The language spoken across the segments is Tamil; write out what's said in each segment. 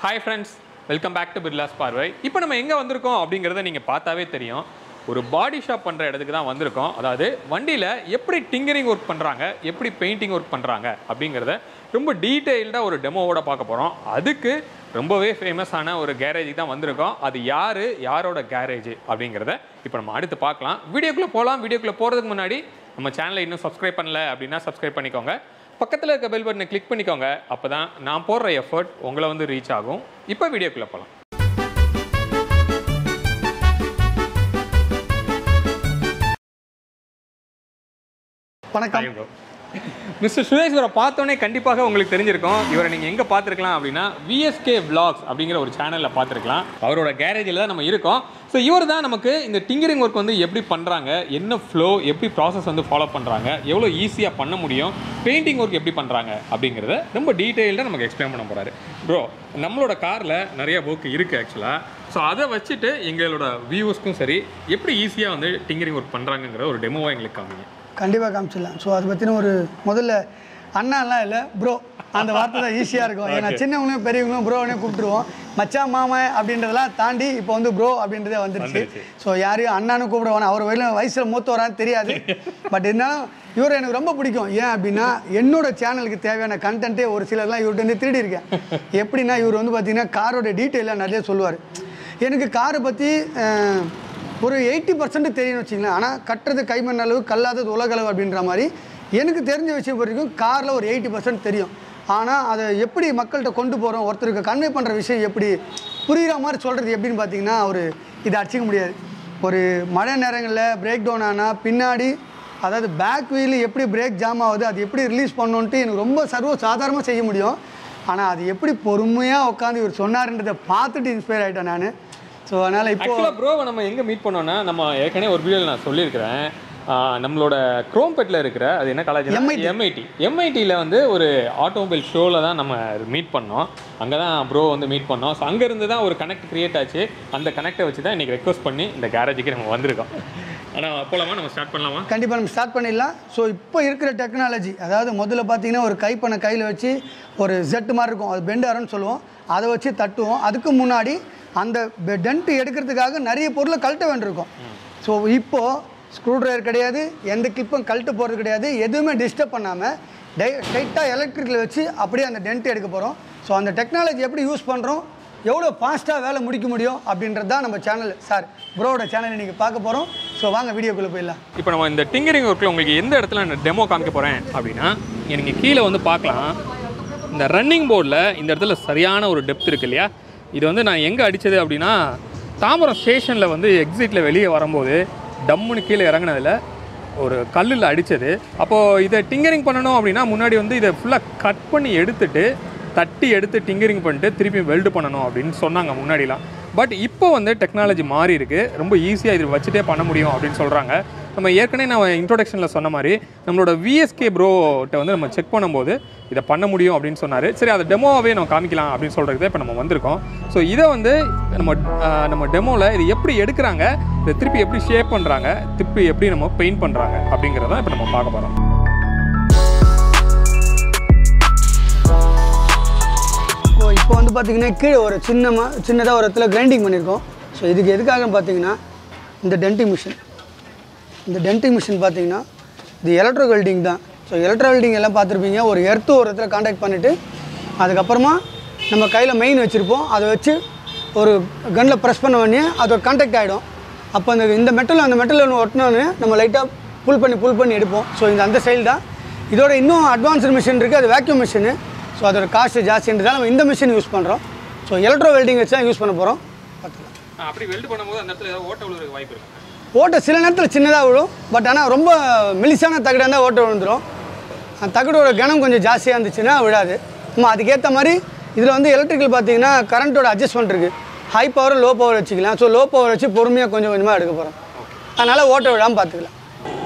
Hi friends welcome back to Birla's பார்வை இப்போ நம்ம எங்கே வந்திருக்கோம் அப்படிங்கிறத நீங்கள் பார்த்தாவே தெரியும் ஒரு பாடி ஷாப் பண்ணுற இடத்துக்கு தான் வந்திருக்கோம் அதாவது வண்டியில் எப்படி டிங்கரிங் ஒர்க் பண்ணுறாங்க எப்படி பெயிண்டிங் ஒர்க் பண்ணுறாங்க அப்படிங்கிறத ரொம்ப டீட்டெயில்டாக ஒரு டெமோவோட பார்க்க போகிறோம் அதுக்கு ரொம்பவே ஃபேமஸான ஒரு கேரேஜுக்கு தான் வந்திருக்கோம் அது யார் யாரோட கேரேஜ் அப்படிங்கிறத இப்போ நம்ம அடுத்து பார்க்கலாம் வீடியோக்குள்ளே போகலாம் வீடியோக்குள்ளே போகிறதுக்கு முன்னாடி நம்ம சேனலை இன்னும் சப்ஸ்கிரைப் பண்ணல அப்படின்னா சப்ஸ்கிரைப் பண்ணிக்கோங்க பக்கத்தில் இருக்க பெல் பட்டனை கிளிக் பண்ணிக்கோங்க அப்போ தான் நான் போடுற எஃபர்ட் உங்களை வந்து ரீச் ஆகும் இப்போ வீடியோக்குள்ளே போகலாம் வணக்கம் மிஸ்டர் சுரேஷ் இவரை பார்த்தோன்னே கண்டிப்பாக உங்களுக்கு தெரிஞ்சிருக்கும் இவரை நீங்கள் எங்கே பார்த்துருக்கலாம் அப்படின்னா விஎஸ்கே vlogs அப்படிங்கிற ஒரு சேனலில் பார்த்துருக்கலாம் அவரோட கேரேஜில் தான் நம்ம இருக்கோம் ஸோ இவர் தான் நமக்கு இந்த டிங்கரிங் ஒர்க் வந்து எப்படி பண்ணுறாங்க என்ன ஃப்ளோ எப்படி ப்ராசஸ் வந்து ஃபாலோ பண்ணுறாங்க எவ்வளோ ஈஸியாக பண்ண முடியும் பெயிண்டிங் ஒர்க் எப்படி பண்ணுறாங்க அப்படிங்கிறத ரொம்ப டீட்டெயில்டாக நமக்கு எக்ஸ்பிளைன் பண்ண போகிறாரு ப்ரோ நம்மளோட காரில் நிறைய ஒர்க் இருக்குது ஆக்சுவலாக ஸோ அதை வச்சுட்டு எங்களோட வியூவர்ஸ்க்கும் சரி எப்படி ஈஸியாக வந்து டிங்கரிங் ஒர்க் பண்ணுறாங்கங்கிற ஒரு டெமோவாக எங்களுக்கு காமிங்க கண்டிப்பாக காமிச்சிடலாம் ஸோ அதை பற்றின ஒரு முதல்ல அண்ணாலாம் இல்லை ப்ரோ அந்த வார்த்தை தான் ஈஸியாக இருக்கும் ஏன்னா சின்னவங்களும் பெரியவங்களும் ப்ரோவனே கூப்பிட்டுருவோம் மச்சான் மாமா அப்படின்றதெல்லாம் தாண்டி இப்போ வந்து ப்ரோ அப்படின்றதே வந்துருச்சு வந்துருச்சு. ஸோ யாரையும் அண்ணானு கூப்பிடுவானு அவர் வயலில் வயசில் மூத்தவரான்னு தெரியாது பட் இருந்தாலும் இவர் எனக்கு ரொம்ப பிடிக்கும் ஏன் அப்படின்னா என்னோட சேனலுக்கு தேவையான கண்டென்ட்டே ஒரு சிலர்லாம் இவர்கிட்ட வந்து திருடி இருக்கேன் எப்படின்னா இவர் வந்து பார்த்தீங்கன்னா காரோட டீட்டெயிலாக நிறைய சொல்லுவார் எனக்கு காரை பற்றி ஒரு எயிட்டி பர்சன்ட் தெரியும்னு வச்சுங்களேன் ஆனால் கட்டுறது கைமண் அளவு கல்லாதது உலகளவு அப்படின்ற மாதிரி எனக்கு தெரிஞ்ச விஷயம் வரைக்கும் காரில் ஒரு எயிட்டி பர்சன்ட் தெரியும் ஆனால் அதை எப்படி மக்கள்கிட்ட கொண்டு போகிறோம் ஒருத்தருக்கு கன்வே பண்ணுற விஷயம் எப்படி புரிகிற மாதிரி சொல்கிறது எப்படின்னு பார்த்தீங்கன்னா அவர் இதை அடிச்சிக்க முடியாது ஒரு மழை நேரங்களில் பிரேக் டவுன் ஆனால் பின்னாடி அதாவது பேக் வீல் எப்படி பிரேக் ஜாம் ஆகுது அது எப்படி ரிலீஸ் பண்ணணுன்ட்டு எனக்கு ரொம்ப சர்வ சாதாரணமாக செய்ய முடியும் ஆனால் அது எப்படி பொறுமையாக உட்காந்து இவர் சொன்னாருன்றதை பார்த்துட்டு இன்ஸ்பயர் ஆகிட்டேன் நான் ஸோ அதனால் இப்போ ஆக்சுவலாக ப்ரோவை நம்ம எங்கே மீட் பண்ணோம்னா நம்ம ஏற்கனவே ஒரு வீடியோவில் நான் சொல்லியிருக்கிறேன் ஆஹ் நம்மளோட குரோம்பெட்டில் இருக்கிற அது என்ன காலேஜ் MIT. எம்ஐடி எம்ஐடியில் வந்து ஒரு ஆட்டோமொபைல் ஷோவில் தான் நம்ம மீட் பண்ணோம் அங்கே தான் ப்ரோ வந்து மீட் பண்ணோம் ஸோ அங்கேருந்து தான் ஒரு கனெக்ட் கிரியேட் ஆச்சு அந்த கனெக்டை வச்சு தான் இன்றைக்கி ரெக்வஸ்ட் பண்ணி இந்த கேரேஜுக்கு நம்ம வந்திருக்கோம் ஆனால் போலாமா நம்ம ஸ்டார்ட் பண்ணலாமா கண்டிப்பாக நம்ம ஸ்டார்ட் பண்ணிடலாம் ஸோ இப்போ இருக்கிற டெக்னாலஜி அதாவது முதல்ல பார்த்தீங்கன்னா ஒரு கைப்பனை கையில் வச்சு ஒரு ஜெட்டு மாதிரி இருக்கும் அது பெண்டாரன்னு சொல்லுவோம் அதை வச்சு தட்டுவோம் அதுக்கு முன்னாடி அந்த டென்ட் எடுக்கிறதுக்காக நிறைய பொருளை கழட்ட வேண்டியிருக்கும் ஸோ இப்போது ஸ்க்ரூ ட்ரைவர் கிடையாது எந்த கிளிப்பும் கழட்ட போகிறது கிடையாது எதுவுமே டிஸ்டர்ப் பண்ணாமல் டை டைட்டாக எலக்ட்ரிக்கில் வச்சு அப்படியே அந்த டென்ட் எடுக்க போகிறோம் ஸோ அந்த டெக்னாலஜி எப்படி யூஸ் பண்ணுறோம் எவ்வளோ ஃபாஸ்ட்டாக வேலை முடிக்க முடியும் அப்படின்றது தான் நம்ம சேனல் சார் ப்ரோவோட சேனலை நீங்கள் பார்க்க போகிறோம் ஸோ வாங்க வீடியோக்குள்ளே போயிடலாம் இப்போ நம்ம இந்த டிங்கரிங் ஒர்க்கில் உங்களுக்கு எந்த இடத்துல நான் டெமோ காமிக்க போகிறேன் அப்படின்னா நீங்கள் கீழே வந்து பார்க்கலாம் இந்த ரன்னிங் போர்டில் இந்த இடத்துல சரியான ஒரு டெப்த் இருக்கு இல்லையா இது வந்து நான் எங்கே அடித்தது அப்படின்னா தாம்பரம் ஸ்டேஷனில் வந்து எக்ஸிட்டில் வெளியே வரும்போது டம்முன்னு கீழே இறங்குனதில் ஒரு கல்லில் அடித்தது அப்போது இதை டிங்கரிங் பண்ணணும் அப்படின்னா முன்னாடி வந்து இதை ஃபுல்லாக கட் பண்ணி எடுத்துட்டு தட்டி எடுத்து டிங்கரிங் பண்ணிட்டு திருப்பி வெல்டு பண்ணணும் அப்படின்னு சொன்னாங்க முன்னாடிலாம் பட் இப்போ வந்து டெக்னாலஜி மாறி இருக்கு ரொம்ப ஈஸியாக இது வச்சுட்டே பண்ண முடியும் அப்படின்னு சொல்கிறாங்க நம்ம ஏற்கனவே நான் இன்ட்ரோடக்ஷனில் சொன்ன மாதிரி நம்மளோட விஎஸ்கே ப்ரோட்ட வந்து நம்ம செக் பண்ணும்போது இதை பண்ண முடியும் அப்படின்னு சொன்னார் சரி அதை டெமோவாகவே நம்ம காமிக்கலாம் அப்படின்னு சொல்கிறது இப்போ நம்ம வந்திருக்கோம் ஸோ இதை வந்து நம்ம ஆஹ், நம்ம டெமோவில் இது எப்படி எடுக்கிறாங்க இதை திருப்பி எப்படி ஷேப் பண்ணுறாங்க திருப்பி எப்படி நம்ம பெயிண்ட் பண்ணுறாங்க அப்படிங்கிறத இப்போ நம்ம பார்க்க போகிறோம் இப்போ இப்போ வந்து பார்த்தீங்கன்னா கீழே ஒரு சின்னமாக சின்னதாக ஒரு இடத்துல கிரைண்டிங் பண்ணியிருக்கோம் ஸோ இதுக்கு எதுக்காகன்னு பார்த்தீங்கன்னா இந்த டென்டிங் மிஷின் இந்த டென்டிங் மிஷின் பார்த்தீங்கன்னா இது எலக்ட்ரோ வெல்டிங் தான் ஸோ எலக்ட்ரோ வெல்டிங் எல்லாம் பார்த்துருப்பீங்க ஒரு எர்த்து ஒரு இடத்துல காண்டாக்ட் பண்ணிவிட்டு அதுக்கப்புறமா நம்ம கையில் மெயின் வச்சுருப்போம் அதை வச்சு ஒரு கன்னில் ப்ரெஸ் பண்ண உடனே அதோட காண்டாக்ட் ஆகிடும் அப்போ அந்த இந்த மெட்டல் அந்த மெட்டல் ஒன்று ஒட்டினோன்னு நம்ம லைட்டாக புல் பண்ணி புல் பண்ணி எடுப்போம் ஸோ இந்த அந்த ஸ்டைல் தான் இதோட இன்னும் அட்வான்ஸ்டு மிஷின் இருக்குது அது வேக்யூம் மிஷினு ஸோ அதோட காஸ்ட் ஜாஸ்தின்றதால நம்ம இந்த மிஷின் யூஸ் பண்ணுறோம் ஸோ எலக்ட்ரோ வெல்டிங் வச்சு தான் யூஸ் பண்ண போகிறோம் பார்த்துக்கலாம் அப்படி வெல்டு பண்ணும்போது அந்த இடத்துல ஏதாவது ஓட்ட விழுறதுக்கு வாய்ப்பு இருக்கு ஓட்டை சில நேரத்தில் சின்னதாக விழும் பட் ஆனால் ரொம்ப மெலிசான தகடாக இருந்தால் ஓட்டை விழுந்துடும் அந்த தகடோட கனம் கொஞ்சம் ஜாஸ்தியாக இருந்துச்சுன்னா விழாது நம்ம அதுக்கேற்ற மாதிரி இதில் வந்து எலக்ட்ரிக்கல் பார்த்தீங்கன்னா கரண்ட்டோட அட்ஜஸ்ட்மெண்ட் இருக்குது ஹை பவர் லோ பவர் வச்சுக்கலாம் ஸோ லோ பவர் வச்சு பொறுமையாக கொஞ்சம் கொஞ்சமாக எடுக்க போகிறோம் அதனால் ஓட்டை விழாமல் பார்த்துக்கலாம்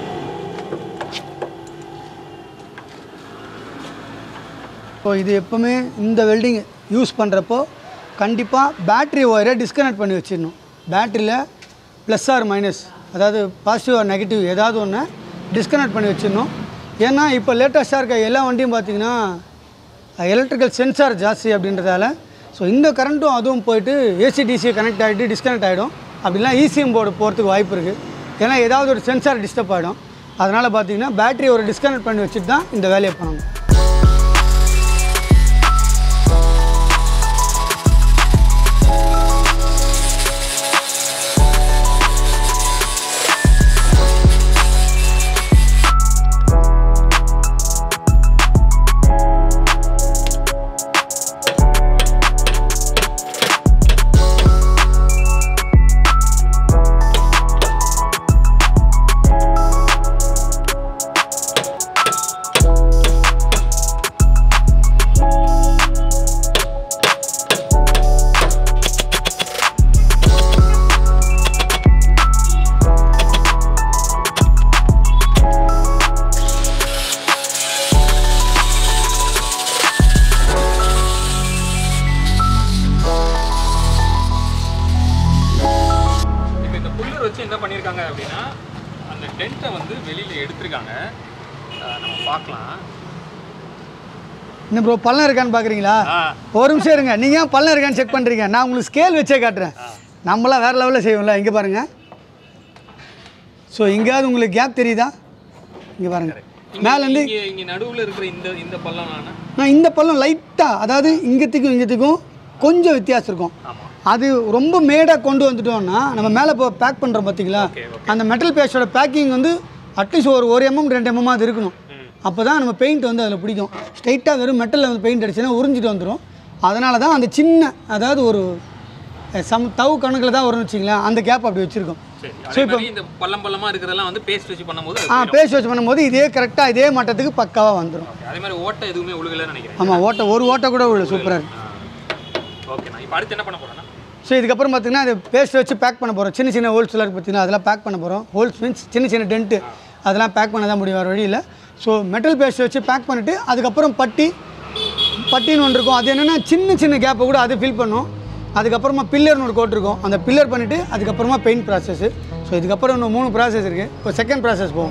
ஸோ இது எப்போவுமே இந்த வெல்டிங் யூஸ் பண்ணுறப்போ கண்டிப்பாக பேட்ரி ஒயரை டிஸ்கனெக்ட் பண்ணி வச்சிடணும் பேட்டரியில் ப்ளஸ் ஆர் மைனஸ் அதாவது பாசிட்டிவ் ஆர் நெகட்டிவ் ஏதாவது ஒன்று டிஸ்கனெக்ட் பண்ணி வச்சிடணும் ஏன்னா இப்போ லேட்டஸ்ட்டாக இருக்க எல்லா வண்டியும் பார்த்தீங்கன்னா எலக்ட்ரிக்கல் சென்சார் ஜாஸ்தி அப்படின்றதால ஸோ இந்த கரண்ட்டும் அதுவும் போயிட்டு ஏசிடிசி கனெக்ட் ஆகிட்டு டிஸ்கனெக்ட் ஆகிடும் அப்படிலாம் இசிஎம் போர்டு போகிறதுக்கு வாய்ப்பு இருக்குது ஏன்னா ஏதாவது ஒரு சென்சார் டிஸ்டர்ப் ஆகிடும் அதனால் பார்த்தீங்கன்னா பேட்டரி ஒரு டிஸ்கனெக்ட் பண்ணி வச்சுட்டு தான் இந்த வேலையை பண்ணணும் இப்போ இந்த புல்லர் வச்சு என்ன பண்ணியிருக்காங்க அப்படின்னா அந்த டென்ட்டை வந்து வெளியில் எடுத்திருக்காங்க அஹ் நம்ம பார்க்கலாம் இன்னும் ப்ரோ பள்ளம் இருக்கான்னு பார்க்குறீங்களா ஆ ஒரு நிமிஷம் இருங்க நீங்கள் ஏன் பள்ளம் இருக்கான்னு செக் பண்ணுறீங்க நான் உங்களுக்கு ஸ்கேல் வச்சே காட்டுறேன் நம்மளாம் வேறு லெவலில் செய்வோம்ல இங்கே பாருங்கள் ஸோ எங்கேயாவது உங்களுக்கு கேப் தெரியுதா இங்கே பாருங்கள் மேலேருந்து இங்கே இங்கே நடுவில் இருக்கிற இந்த இந்த பள்ளம் நானே நான் இந்த பள்ளம் லைட்டாக அதாவது இங்கத்துக்கும் இங்கத்துக்கும் கொஞ்சம் வித்தியாசம் இருக்கும் ஆமாம் அது ரொம்ப மேடாக கொண்டு வந்துட்டோம்னா நம்ம மேலே இப்போ பேக் பண்ணுறோம் பார்த்தீங்களா ஓகே ஓகே அந்த மெட்டல் பேஸ்டோட பேக்கிங் வந்து அட்லீஸ்ட் ஒரு ஒரு எம்எம் ரெண்டு எம்எம் அது இருக்கணும் ம் அப்போ தான் நம்ம பெயிண்ட் வந்து அதில் பிடிக்கும் ஸ்ட்ரைட்டாக வெறும் மெட்டலில் வந்து பெயிண்ட் அடிச்சுன்னா உறிஞ்சிட்டு வந்துடும் அதனால தான் அந்த சின்ன அதாவது ஒரு அஹ், சம் தவு கணக்கில் தான் வரும்னு வச்சிங்களேன் அந்த கேப் அப்படி வச்சுருக்கோம் சரி அதே மாதிரி இந்த பள்ளம் பள்ளமாக இருக்கிறதெல்லாம் வந்து பேஸ்ட் வச்சு பண்ணும்போது அது ஆ போயிடும். பேஸ்ட் வச்சு பண்ணும்போது இதே கரெக்டாக இதே மட்டத்துக்கு பக்காவாக வந்துடும் Okay, அதே மாதிரி ஓட்டை எதுவுமே உழுகலைன்னு நினைக்கிறேன் ஆமாம் ஓட்டை ஒரு ஓட்டை கூட உள்ள சூப்பராக இருக்கு ஓகே நான் இப்போ அடுத்து என்ன பண்ண போறேன்னா ஸோ இதுக்கப்புறம் பார்த்தீங்கன்னா அது பேஸ்ட் வச்சு பேக் பண்ண போகிறோம் சின்ன சின்ன ஹோல்ஸ்லாம் இருக்குது பார்த்தீங்கன்னா அதெல்லாம் பேக் பண்ண போகிறோம் ஹோல்ஸ் மீன்ஸ் சின்ன சின்ன டென்ட்டு அதெல்லாம் பேக் பண்ண தான் முடியும் வேறு வழியில் ஸோ மெட்டல் பேஸ்ட் வச்சு பேக் பண்ணிவிட்டு அதுக்கப்புறம் பட்டி பட்டின்னு ஒன்று இருக்கும் அது என்னென்னா சின்ன சின்ன கேப்பை கூட அது ஃபில் பண்ணும் அதுக்கப்புறமா பில்லர்னு ஒரு கோட் இருக்கும் அந்த பில்லர் பண்ணிவிட்டு அதுக்கப்புறமா பெயிண்ட் ப்ராசஸ் ஸோ இதுக்கப்புறம் இன்னும் மூணு ப்ராசஸ் இருக்குது இப்போ செகண்ட் ப்ராசஸ் போகும்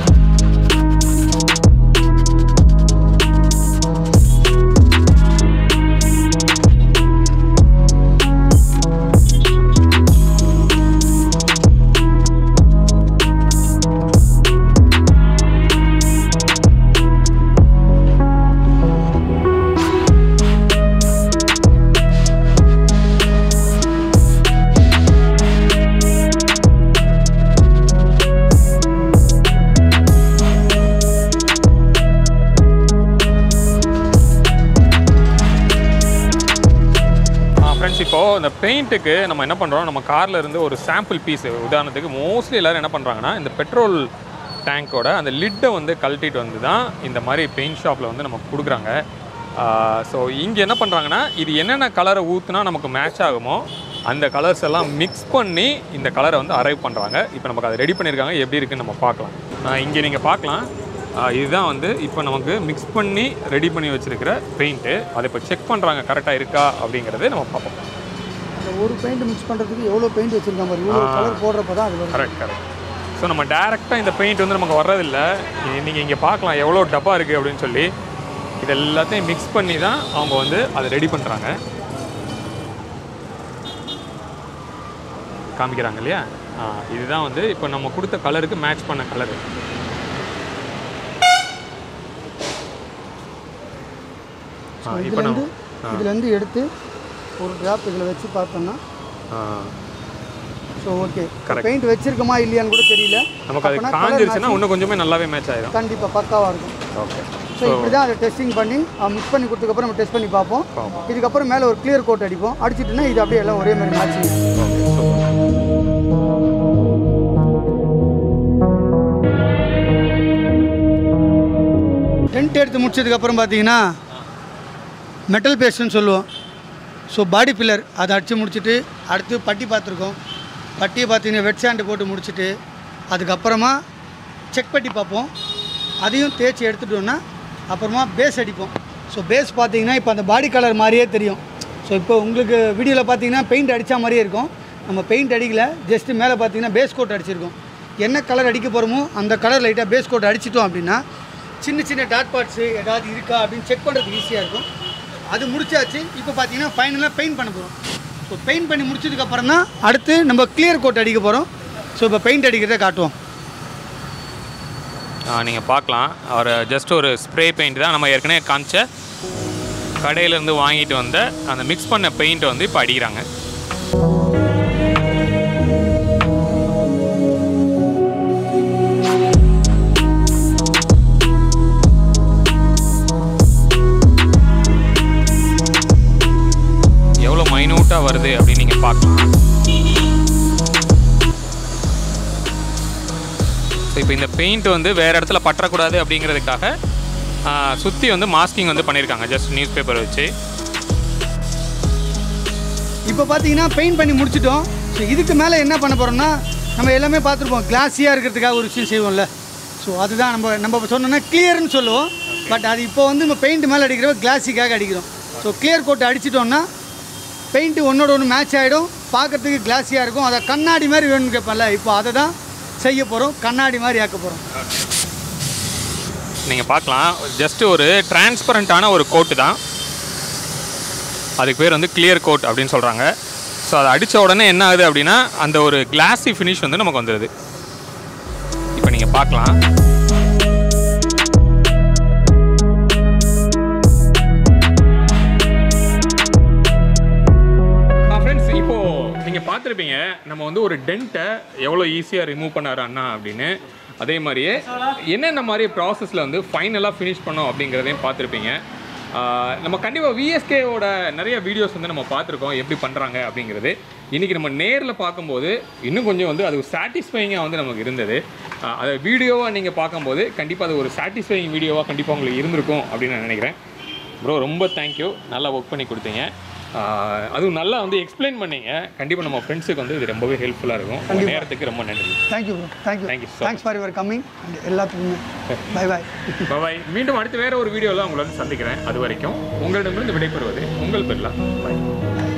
ஃப்ரெண்ட்ஸ் இப்போது இந்த பெயிண்ட்டுக்கு நம்ம என்ன பண்ணுறோம் நம்ம காரில் இருந்து ஒரு சாம்பிள் பீஸ் உதாரணத்துக்கு மோஸ்ட்லி எல்லோரும் என்ன பண்ணுறாங்கன்னா இந்த பெட்ரோல் டேங்க்கோட அந்த லிட்டை வந்து கழட்டிட்டு வந்து தான் இந்த மாதிரி பெயிண்ட் ஷாப்பில் வந்து நமக்கு கொடுக்குறாங்க ஸோ இங்கே என்ன பண்ணுறாங்கன்னா இது என்னென்ன கலரை ஊற்றுனா நமக்கு மேட்ச் ஆகுமோ அந்த கலர்ஸ் எல்லாம் மிக்ஸ் பண்ணி இந்த கலரை வந்து அரைவ் பண்ணுறாங்க இப்போ நமக்கு அதை ரெடி பண்ணியிருக்காங்க எப்படி இருக்குன்னு நம்ம பார்க்கலாம் இங்கே நீங்கள் பார்க்கலாம் ஆஹ் இதுதான் வந்து இப்போ நமக்கு மிக்ஸ் பண்ணி ரெடி பண்ணி வச்சிருக்கிற பெயிண்ட்டு அதை இப்போ செக் பண்ணுறாங்க கரெக்டாக இருக்கா அப்படிங்கிறத நம்ம பார்ப்போம் அந்த ஒரு பெயிண்ட் மிக்ஸ் பண்ணுறதுக்கு எவ்வளோ பெயிண்ட் வச்சுருக்காங்க பாரு இவ்வளோ கலர் போடுறப்ப தான் அது வரும் கரெக்ட் கரெக்ட் ஸோ நம்ம டேரெக்டாக இந்த பெயிண்ட் வந்து நமக்கு வர்றதில்ல நீங்கள் இங்கே பார்க்கலாம் எவ்வளோ டப்பா இருக்குது அப்படின்னு சொல்லி இது எல்லாத்தையும் மிக்ஸ் பண்ணி தான் அவங்க வந்து அதை ரெடி பண்ணுறாங்க காமிக்கிறாங்க இல்லையா ஆ இதுதான் வந்து இப்போ நம்ம கொடுத்த கலருக்கு மேட்ச் பண்ண கலரு ஆ இப்போ நம்ம இதுலேருந்து இதுலேருந்து எடுத்து ஒரு ட்ராப் இதில் வச்சு பார்த்தோம்னா ஆ ஸோ ஓகே Correct. பெயிண்ட் வச்சிருக்கோமா இல்லையான்னு கூட தெரியல நமக்கு அது அப்பனா colour காஞ்சிருச்சுன்னா இன்னும் கொஞ்சமே நல்லாவே மேட்ச் ஆயிடும் கண்டிப்பாக பக்காவாக இருக்கும் ஓகே ஸோ இப்படி தான் அதை டெஸ்டிங் பண்ணி மிக்ஸ் பண்ணி கொடுத்ததுக்கப்புறம் நம்ம டெஸ்ட் பண்ணி பார்ப்போம் பார்ப்போம். இதுக்கப்புறம் மேலே ஒரு கிளியர் கோட் அடிப்போம் அடிச்சிட்டுனா இது அப்படியே எல்லாம் ஒரே மாதிரி மேட்சிங் ஓகே சூப்பர் டென்ட் எடுத்து முடிச்சதுக்கப்புறம் பார்த்தீங்கன்னா மெட்டல் பேஸ்ட்னு சொல்லுவோம் ஸோ பாடி பில்லர் அதை அடித்து முடிச்சுட்டு அடுத்து பட்டி பார்த்துருக்கோம் பட்டியை பார்த்தீங்கன்னா வெட் சாண்டு போட்டு முடிச்சுட்டு அதுக்கப்புறமா செக் பட்டி பார்ப்போம் அதையும் தேய்ச்சி எடுத்துட்டோம்னா அப்புறமா பேஸ் அடிப்போம் ஸோ பேஸ் பார்த்தீங்கன்னா இப்போ அந்த பாடி கலர் மாதிரியே தெரியும் ஸோ இப்போ உங்களுக்கு வீடியோவில் பார்த்தீங்கன்னா பெயிண்ட் அடித்த மாதிரியே இருக்கும் நம்ம பெயிண்ட் அடிக்கல ஜஸ்ட்டு மேலே பார்த்தீங்கன்னா பேஸ் கோட் அடிச்சிருக்கோம் என்ன கலர் அடிக்க போகிறோமோ அந்த கலர் லைட்டாக பேஸ் கோட் அடிச்சிட்டோம் அப்படின்னா சின்ன சின்ன டாட் பார்ட்ஸு ஏதாவது இருக்கா அப்படின்னு செக் பண்ணுறதுக்கு ஈஸியாக இருக்கும் அது முடிச்சாச்சு இப்போ பார்த்தீங்கன்னா ஃபைனலாக பெயிண்ட் பண்ண போகிறோம் ஸோ பெயிண்ட் பண்ணி முடிச்சதுக்கப்புறம் தான் அடுத்து நம்ம கிளியர் கோட் அடிக்க போகிறோம் ஸோ இப்போ பெயிண்ட் அடிக்கிறத காட்டுவோம் நீங்கள் பார்க்கலாம் அவர் ஜஸ்ட் ஒரு ஸ்ப்ரே பெயிண்ட் தான் நம்ம ஏற்கனவே காமிச்ச கடையிலேருந்து வாங்கிட்டு வந்த அந்த மிக்ஸ் பண்ண பெயிண்ட்டை வந்து இப்போ அடிக்கிறாங்க எவ்வளோ மைனூட்டாக வருது அப்படின்னு நீங்கள் பார்க்கலாம் ஸோ இப்போ இந்த பெயிண்ட் வந்து வேறு இடத்துல பற்றக்கூடாது அப்படிங்கிறதுக்காக சுற்றி வந்து மாஸ்கிங் வந்து பண்ணியிருக்காங்க ஜஸ்ட் நியூஸ் பேப்பர் வச்சு இப்போ பார்த்தீங்கன்னா பெயிண்ட் பண்ணி முடிச்சிட்டோம் ஸோ இதுக்கு மேலே என்ன பண்ண போகிறோம்னா நம்ம எல்லாமே பார்த்துருப்போம் கிளாஸியாக இருக்கிறதுக்காக ஒரு விஷயம் செய்வோம்ல ஸோ அதுதான் நம்ம நம்ம சொன்னோன்னா கிளியர்னு சொல்லுவோம் பட் அது இப்போ வந்து நம்ம பெயிண்ட் மேலே அடிக்கிறோம் கிளாஸிக்காக அடிக்கிறோம் ஸோ கிளியர் கோட்டை அடிச்சிட்டோம்னா பெயிண்ட்டு ஒன்றோட ஒன்று மேட்ச் ஆகிடும் பார்க்கறதுக்கு கிளாஸியாக இருக்கும் அதை கண்ணாடி மாதிரி வேணும்னு கேட்பேன்ல இப்போ அதை தான் செய்ய போகிறோம் கண்ணாடி மாதிரி ஆக்க போகிறோம் நீங்கள் பார்க்கலாம் ஜஸ்ட் ஒரு டிரான்ஸ்பரண்ட்டான ஒரு கோட்டு தான் அதுக்கு பேர் வந்து கிளியர் கோட் அப்படின்னு சொல்கிறாங்க ஸோ அதை அடித்த உடனே என்ன ஆகுது அப்படின்னா அந்த ஒரு கிளாஸி ஃபினிஷ் வந்து நமக்கு வந்துடுது இப்போ நீங்கள் பார்க்கலாம் ஃப்ரெண்ட்ஸ் இப்போது நீங்கள் பார்த்துருப்பீங்க நம்ம வந்து ஒரு டென்ட்டை எவ்வளோ ஈஸியாக ரிமூவ் பண்ணார் அண்ணா அப்படின்னு அதே மாதிரியே என்னென்ன மாதிரி ப்ராசஸில் வந்து ஃபைனலாக ஃபினிஷ் பண்ணோம் அப்படிங்கிறதையும் பார்த்துருப்பீங்க ஆஹ் நம்ம கண்டிப்பாக விஎஸ்கேவோட நிறைய வீடியோஸ் வந்து நம்ம பார்த்துருக்கோம் எப்படி பண்ணுறாங்க அப்படிங்கிறது இன்றைக்கி நம்ம நேரில் பார்க்கும்போது இன்னும் கொஞ்சம் வந்து அது சாட்டிஸ்ஃபைங்காக வந்து நமக்கு இருந்தது ஆஹ் அதை வீடியோவாக நீங்கள் பார்க்கும்போது கண்டிப்பாக அது ஒரு சாட்டிஸ்ஃபைங் வீடியோவாக கண்டிப்பாக உங்களுக்கு இருந்திருக்கும் அப்படின்னு நான் நினைக்கிறேன் ப்ரோ ரொம்ப தேங்க்யூ நல்லா ஒர்க் பண்ணி கொடுத்தீங்க ஆஹ் அதுவும் நல்லா வந்து எக்ஸ்பிளைன் பண்ணீங்க கண்டிப்பாக நம்ம ஃப்ரெண்ட்ஸுக்கு வந்து இது ரொம்பவே ஹெல்ப்ஃபுல்லாக இருக்கும் உங்கள் நேரத்துக்கு ரொம்ப நன்றி thank you bro thank you Thank you so thanks for your coming எல்லாத்துக்குமே பை பாய் பாய் மீண்டும் அடுத்து வேற ஒரு வீடியோவில் உங்களை வந்து சந்திக்கிறேன் அது வரைக்கும் உங்களிடமிருந்து விடைபெறுவது உங்கள் பெல்லா பாய்